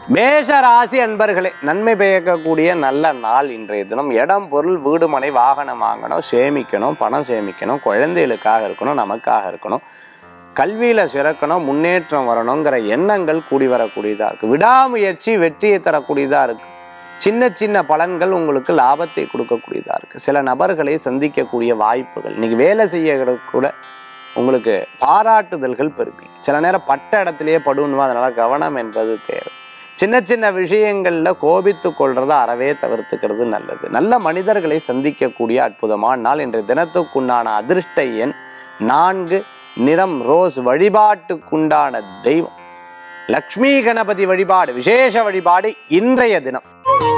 மேஷ ராசி அன்பர்களே நன்மை பயக்கக்கூடிய நல்ல நாள் இன்றைய தினம் இடம் பொருள் வீடு மனை வாகனம் வாங்கணும் சேமிக்கணும் பணம் சேமிக்கணும் குழந்தைகளுக்காக இருக்கணும் நமக்காக இருக்கணும் கல்வியில் சிறக்கணும் முன்னேற்றம் வரணுங்கிற எண்ணங்கள் கூடி வரக்கூடியதாக இருக்குது விடாமுயற்சி வெற்றியை தரக்கூடியதாக இருக்குது சின்ன சின்ன பலன்கள் உங்களுக்கு லாபத்தை கொடுக்கக்கூடியதாக இருக்குது சில நபர்களை சந்திக்கக்கூடிய வாய்ப்புகள் இன்னைக்கு வேலை செய்ய கூட உங்களுக்கு பாராட்டுதல்கள் பெருப்பீங்க சில நேரம் பட்ட இடத்துலையே படுவணுமா அதனால கவனம் என்பது தேவை சின்ன சின்ன விஷயங்கள்ல கோபித்து கொள்றத அறவே தவிர்த்துக்கிறது நல்லது நல்ல மனிதர்களை சந்திக்கக்கூடிய அற்புதமான நாள் இன்றைய தினத்துக்குண்டான அதிர்ஷ்ட எண் நான்கு நிறம் ரோஸ் வழிபாட்டுக்குண்டான தெய்வம் லக்ஷ்மி கணபதி வழிபாடு விசேஷ வழிபாடு இன்றைய தினம்